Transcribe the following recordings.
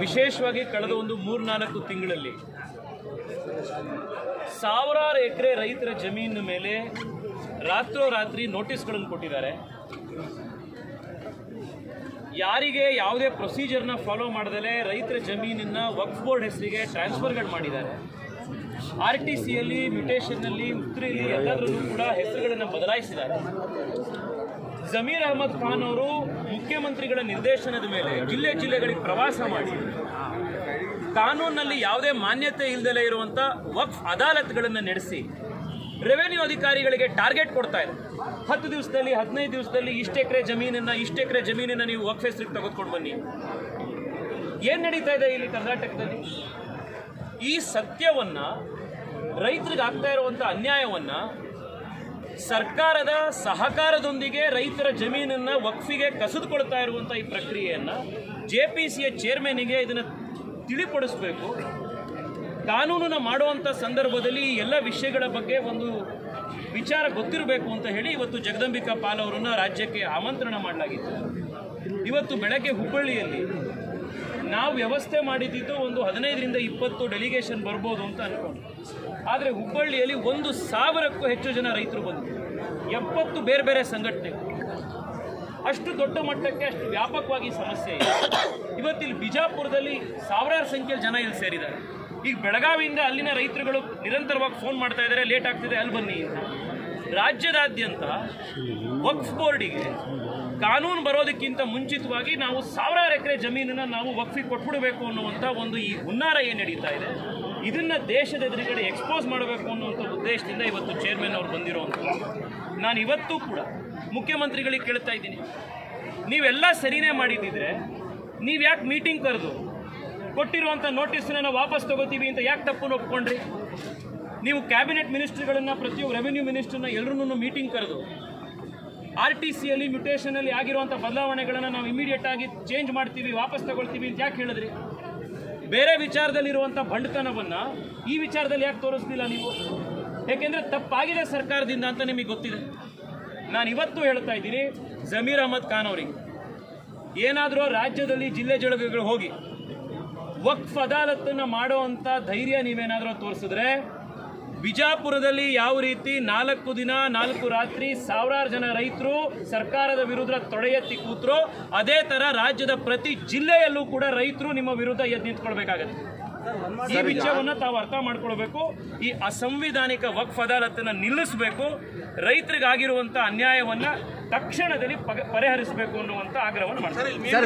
ವಿಶೇಷವಾಗಿ ಕಳೆದ ಒಂದು ಮೂರ್ನಾಲ್ಕು ತಿಂಗಳಲ್ಲಿ ಸಾವಿರಾರು ಎಕರೆ ರೈತರ ಜಮೀನಿನ ಮೇಲೆ ರಾತ್ರೋರಾತ್ರಿ ನೋಟಿಸ್ಗಳನ್ನು ಕೊಟ್ಟಿದ್ದಾರೆ ಯಾರಿಗೆ ಯಾವುದೇ ಪ್ರೊಸೀಜರ್ನ ಫಾಲೋ ಮಾಡದಲೇ ರೈತರ ಜಮೀನನ್ನ ವಕ್ಫ್ ಬೋರ್ಡ್ ಹೆಸರಿಗೆ ಟ್ರಾನ್ಸ್ಫರ್ಗಳು ಮಾಡಿದ್ದಾರೆ ಆರ್ ಟಿ ಸಿಯಲ್ಲಿ ಮ್ಯುಟೇಷನ್ನಲ್ಲಿ ಉತ್ತರಿಯಲ್ಲಿ ಎಲ್ಲದರಲ್ಲೂ ಕೂಡ ಹೆಸರುಗಳನ್ನು ಬದಲಾಯಿಸಿದ್ದಾರೆ ಜಮೀರ್ ಅಹಮದ್ ಖಾನ್ ಅವರು ಮುಖ್ಯಮಂತ್ರಿಗಳ ನಿರ್ದೇಶನದ ಮೇಲೆ ಜಿಲ್ಲೆ ಜಿಲ್ಲೆಗಳಿಗೆ ಪ್ರವಾಸ ಮಾಡಿ ಕಾನೂನಿನಲ್ಲಿ ಯಾವುದೇ ಮಾನ್ಯತೆ ಇಲ್ಲದಲೇ ಇರುವಂಥ ವಕ್ಫ್ ಅದಾಲತ್ಗಳನ್ನು ನಡೆಸಿ ರೆವೆನ್ಯೂ ಅಧಿಕಾರಿಗಳಿಗೆ ಟಾರ್ಗೆಟ್ ಕೊಡ್ತಾ ಇದೆ ಹತ್ತು ದಿವಸದಲ್ಲಿ ಹದಿನೈದು ದಿವಸದಲ್ಲಿ ಇಷ್ಟು ಎಕರೆ ಜಮೀನನ್ನ ಇಷ್ಟು ಎಕರೆ ಜಮೀನನ್ನ ನೀವು ವಕ್ಫ್ ಹೆಸರಿಗೆ ತೆಗೆದುಕೊಂಡು ಬನ್ನಿ ಏನು ನಡೀತಾ ಇದೆ ಇಲ್ಲಿ ಕರ್ನಾಟಕದಲ್ಲಿ ಈ ಸತ್ಯವನ್ನ ರೈತರಿಗೆ ಆಗ್ತಾ ಇರುವಂಥ ಅನ್ಯಾಯವನ್ನ ಸರ್ಕಾರದ ಸಹಕಾರದೊಂದಿಗೆ ರೈತರ ಜಮೀನನ್ನ ವಕ್ಫಿಗೆ ಕಸಿದುಕೊಳ್ತಾ ಇರುವಂಥ ಈ ಪ್ರಕ್ರಿಯೆಯನ್ನ ಜೆ ಪಿ ಸಿಯ ಚೇರ್ಮನಿಗೆ ಇದನ್ನು ತಿಳಿಪಡಿಸಬೇಕು ಕಾನೂನನ್ನ ಮಾಡುವಂಥ ಸಂದರ್ಭದಲ್ಲಿ ಈ ಎಲ್ಲ ವಿಷಯಗಳ ಬಗ್ಗೆ ಒಂದು ವಿಚಾರ ಗೊತ್ತಿರಬೇಕು ಅಂತ ಹೇಳಿ ಇವತ್ತು ಜಗದಂಬಿಕಾ ಪಾಲ್ ಅವರನ್ನ ರಾಜ್ಯಕ್ಕೆ ಆಮಂತ್ರಣ ಮಾಡಲಾಗಿತ್ತು ಇವತ್ತು ಬೆಳಗ್ಗೆ ಹುಬ್ಬಳ್ಳಿಯಲ್ಲಿ ನಾವು ವ್ಯವಸ್ಥೆ ಮಾಡಿದ್ದು ಒಂದು ಹದಿನೈದರಿಂದ ಇಪ್ಪತ್ತು ಡೆಲಿಗೇಷನ್ ಬರ್ಬೋದು ಅಂತ ಅನ್ಕೊಂಡು ಆದರೆ ಹುಬ್ಬಳ್ಳಿಯಲ್ಲಿ ಒಂದು ಸಾವಿರಕ್ಕೂ ಹೆಚ್ಚು ಜನ ರೈತರು ಬಂದರು ಎಪ್ಪತ್ತು ಬೇರೆ ಬೇರೆ ಸಂಘಟನೆ ಅಷ್ಟು ದೊಡ್ಡ ಮಟ್ಟಕ್ಕೆ ಅಷ್ಟು ವ್ಯಾಪಕವಾಗಿ ಸಮಸ್ಯೆ ಇದೆ ಇವತ್ತಿಲ್ಲಿ ಬಿಜಾಪುರದಲ್ಲಿ ಸಾವಿರಾರು ಸಂಖ್ಯೆಯಲ್ಲಿ ಜನ ಇಲ್ಲಿ ಸೇರಿದ್ದಾರೆ ಈಗ ಬೆಳಗಾವಿಯಿಂದ ಅಲ್ಲಿನ ರೈತರುಗಳು ನಿರಂತರವಾಗಿ ಫೋನ್ ಮಾಡ್ತಾ ಇದ್ದಾರೆ ಲೇಟ್ ಆಗ್ತಿದೆ ಅಲ್ಲಿ ಬನ್ನಿ ಅಂತ ರಾಜ್ಯದಾದ್ಯಂತ ವಕ್ಫ್ ಬೋರ್ಡಿಗೆ ಕಾನೂನು ಬರೋದಕ್ಕಿಂತ ಮುಂಚಿತವಾಗಿ ನಾವು ಸಾವಿರಾರು ಎಕರೆ ಜಮೀನನ್ನ ನಾವು ವಕ್ಫಿಗೆ ಕೊಟ್ಬಿಡಬೇಕು ಅನ್ನುವಂಥ ಒಂದು ಈ ಹುನ್ನಾರ ಏನು ನಡೀತಾ ಇದೆ ಇದನ್ನ ದೇಶದ ಎದುರುಗಡೆ ಎಕ್ಸ್ಪೋಸ್ ಮಾಡಬೇಕು ಅನ್ನುವಂಥ ಉದ್ದೇಶದಿಂದ ಇವತ್ತು ಚೇರ್ಮನ್ ಅವ್ರು ಬಂದಿರುವಂಥದ್ದು ನಾನು ಇವತ್ತೂ ಕೂಡ ಮುಖ್ಯಮಂತ್ರಿಗಳಿಗೆ ಕೇಳ್ತಾ ಇದ್ದೀನಿ ನೀವೆಲ್ಲ ಸರಿನೇ ಮಾಡಿದ್ದಿದ್ರೆ ನೀವು ಯಾಕೆ ಮೀಟಿಂಗ್ ಕರೆದು ಕೊಟ್ಟಿರುವಂಥ ನೋಟಿಸ್ನ ನಾವು ವಾಪಸ್ ತಗೋತೀವಿ ಅಂತ ಯಾಕೆ ತಪ್ಪನ್ನು ಒಪ್ಕೊಂಡ್ರಿ ನೀವು ಕ್ಯಾಬಿನೆಟ್ ಮಿನಿಸ್ಟ್ರಿಗಳನ್ನ ಪ್ರತಿಯೊಬ್ಬ ರೆವೆನ್ಯೂ ಮಿನಿಸ್ಟ್ರನ್ನ ಎಲ್ಲರನ್ನೂ ಮೀಟಿಂಗ್ ಕರೆದು ಆರ್ ಟಿ ಸಿಯಲ್ಲಿ ಮ್ಯುಟೇಷನಲ್ಲಿ ಆಗಿರುವಂಥ ಬದಲಾವಣೆಗಳನ್ನು ನಾವು ಇಮಿಡಿಯೇಟ್ ಆಗಿ ಚೇಂಜ್ ಮಾಡ್ತೀವಿ ವಾಪಸ್ ತಗೊಳ್ತೀವಿ ಅಂತ ಯಾಕೆ ಹೇಳಿದ್ರಿ ಬೇರೆ ವಿಚಾರದಲ್ಲಿರುವಂಥ ಬಂಡತನವನ್ನು ಈ ವಿಚಾರದಲ್ಲಿ ಯಾಕೆ ತೋರಿಸ್ತಿಲ್ಲ ನೀವು ಯಾಕೆಂದರೆ ತಪ್ಪಾಗಿದೆ ಸರ್ಕಾರದಿಂದ ಅಂತ ನಿಮಗೆ ಗೊತ್ತಿದೆ ನಾನು ಇವತ್ತು ಹೇಳ್ತಾ ಇದ್ದೀನಿ ಜಮೀರ್ ಅಹಮದ್ ಖಾನ್ ಅವರಿಗೆ ಏನಾದರೂ ರಾಜ್ಯದಲ್ಲಿ ಜಿಲ್ಲೆ ಜಳಗಗಳು ಹೋಗಿ ವಕ್ಫ್ ಅದಾಲತ್ತನ್ನು ಮಾಡುವಂಥ ಧೈರ್ಯ ನೀವೇನಾದರೂ ತೋರಿಸಿದ್ರೆ ಬಿಜಾಪುರದಲ್ಲಿ ಯಾವ ರೀತಿ ನಾಲ್ಕು ದಿನ ನಾಲ್ಕು ರಾತ್ರಿ ಸಾವಿರಾರು ಜನ ರೈತರು ಸರ್ಕಾರದ ವಿರುದ್ಧ ತೊಡೆ ಎತ್ತಿ ಕೂತ್ರು ಅದೇ ತರ ರಾಜ್ಯದ ಪ್ರತಿ ಜಿಲ್ಲೆಯಲ್ಲೂ ಕೂಡ ರೈತರು ನಿಮ್ಮ ವಿರುದ್ಧ ಎದ್ದು ನಿಂತ್ಕೊಳ್ಬೇಕಾಗತ್ತೆ ಈ ವಿಷಯವನ್ನ ತಾವು ಅರ್ಥ ಮಾಡ್ಕೊಳ್ಬೇಕು ಈ ಅಸಂವಿಧಾನಿಕ ವಕ್ಫ್ ಅದಾಲತ್ತನ್ನ ನಿಲ್ಲಿಸಬೇಕು ರೈತರಿಗಾಗಿರುವಂತ ಅನ್ಯಾಯವನ್ನ ತಕ್ಷಣದಲ್ಲಿ ಪಗ- ಪರಿಹರಿಸಬೇಕು ಅನ್ನುವಂತ ಆಗ್ರಹವನ್ನು ಮಾಡ್ತಾರೆ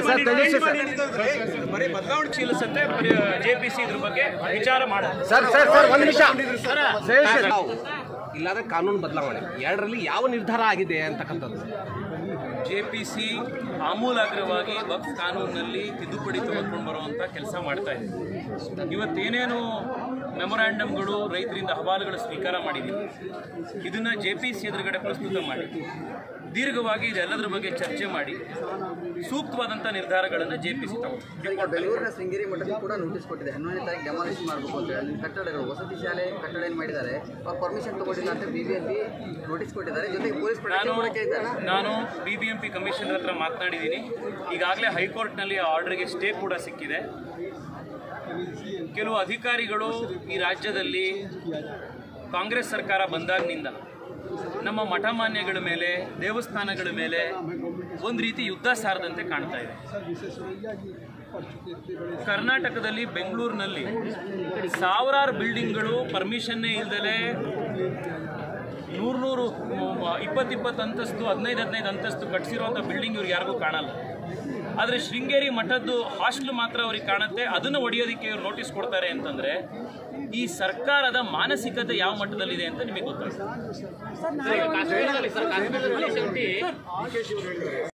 ಪರಿಶೀಲಿಸುತ್ತೆ ಜೆ ಪಿ ಸಿ ಇದ್ರ ಬಗ್ಗೆ ವಿಚಾರ ಮಾಡುತ್ತೆ ಸರ್ ಸರ್ ಸರ್ ಒಂದು ನಿಮಿಷ ನಾವು ಇಲ್ಲಾಂದ್ರೆ ಕಾನೂನು ಬದಲಾವಣೆ ಎರಡರಲ್ಲಿ ಯಾವ ನಿರ್ಧಾರ ಆಗಿದೆ ಅಂತಕ್ಕಂಥದ್ದು ಜೆ ಪಿ ಸಿ ಆಮೂಲಾಗ್ರವಾಗಿ ವಕ್ಫ್ ಕಾನೂನಿನಲ್ಲಿ ತಿದ್ದುಪಡಿ ತೆಗೆದುಕೊಂಡು ಬರುವಂಥ ಕೆಲಸ ಮಾಡ್ತಾ ಇದೆ ಇವತ್ತೇನೇನು ಮೆಮೊರಾಂಡಮ್ಗಳು ರೈತರಿಂದ ಅಹವಾಲುಗಳು ಸ್ವೀಕಾರ ಮಾಡಿದ್ದೀವಿ ಇದನ್ನು ಜೆ ಪಿ ಸಿ ಎದುರುಗಡೆ ಪ್ರಸ್ತುತ ಮಾಡಿ ದೀರ್ಘವಾಗಿ ಇದೆಲ್ಲದರ ಬಗ್ಗೆ ಚರ್ಚೆ ಮಾಡಿ ಸೂಕ್ತವಾದಂಥ ನಿರ್ಧಾರಗಳನ್ನು ಜೆ ಪಿ ಸಿ ತಗೊಂಡು ಈಗ ಬೆಂಗಳೂರಿನ ಶೃಂಗೇರಿ ಮಠಕ್ಕೂ ಕೂಡ ನೋಟಿಸ್ ಕೊಟ್ಟಿದೆ ಹನ್ನೊಂದನೇ ತಾರೀಕು ಡೆಮಾಲಿಷ್ ಮಾಡಬೇಕು ಅಂತ ಹೇಳಿ ಕಟ್ಟಡಗಳು ವಸತಿ ಶಾಲೆ ಕಟ್ಟಡ ಏನು ಮಾಡಿದ್ದಾರೆ ಅವ್ರು ಪರ್ಮಿಷನ್ ತಗೊಂಡಿಲ್ಲ ಅಂತ B B M P notice ಕೊಟ್ಟಿದ್ದಾರೆ ಜೊತೆಗೆ ಪೊಲೀಸ್ ನಾನು ಪ್ರೊಟೆಕ್ಷನ್ ಮಾಡಕ್ಕೆ ಇದ್ದಾರೆ ನಾನು B B M P commissioner ಹತ್ರ ಮಾತನಾಡಿದ್ದೀನಿ ಈಗಾಗಲೇ ಹೈಕೋರ್ಟ್ನಲ್ಲಿ ಆರ್ಡರ್ಗೆ ಸ್ಟೇ ಕೂಡ ಸಿಕ್ಕಿದೆ ಕೆಲವು ಅಧಿಕಾರಿಗಳು ಈ ರಾಜ್ಯದಲ್ಲಿ ಕಾಂಗ್ರೆಸ್ ಸರ್ಕಾರ ಬಂದಾಗಿನಿಂದ ನಮ್ಮ ಮಠಮಾನ್ಯಗಳ ಮೇಲೆ ದೇವಸ್ಥಾನಗಳ ಮೇಲೆ ಒಂದು ರೀತಿ ಯುದ್ಧ ಸಾರದಂತೆ ಕಾಣ್ತಾ ಇದೆ ಕರ್ನಾಟಕದಲ್ಲಿ ಬೆಂಗಳೂರಿನಲ್ಲಿ ಸಾವಿರಾರು ಬಿಲ್ಡಿಂಗ್ಗಳು ಪರ್ಮಿಷನ್ನೇ ಇಲ್ದಲೇ ನೂರು ನೂರು ಇಪ್ಪತ್ತಿಪ್ಪತ್ತು ಅಂತಸ್ತು ಹದಿನೈದು ಹದಿನೈದು ಅಂತಸ್ತು ಕಟ್ಸಿರುವಂಥ ಬಿಲ್ಡಿಂಗ್ ಇವ್ರಿಗೆ ಯಾರಿಗೂ ಕಾಣಲ್ಲ ಆದರೆ ಶೃಂಗೇರಿ ಮಠದ್ದು ಹಾಸ್ಟೆಲ್ ಮಾತ್ರ ಅವ್ರಿಗೆ ಕಾಣುತ್ತೆ ಅದನ್ನು ಒಡೆಯೋದಕ್ಕೆ ಇವ್ರು ನೋಟಿಸ್ ಕೊಡ್ತಾರೆ ಅಂತಂದರೆ ಈ ಸರ್ಕಾರದ ಮಾನಸಿಕತೆ ಯಾವ ಮಟ್ಟದಲ್ಲಿದೆ ಅಂತ ನಿಮಗೆ ಗೊತ್ತಾಗುತ್ತೆ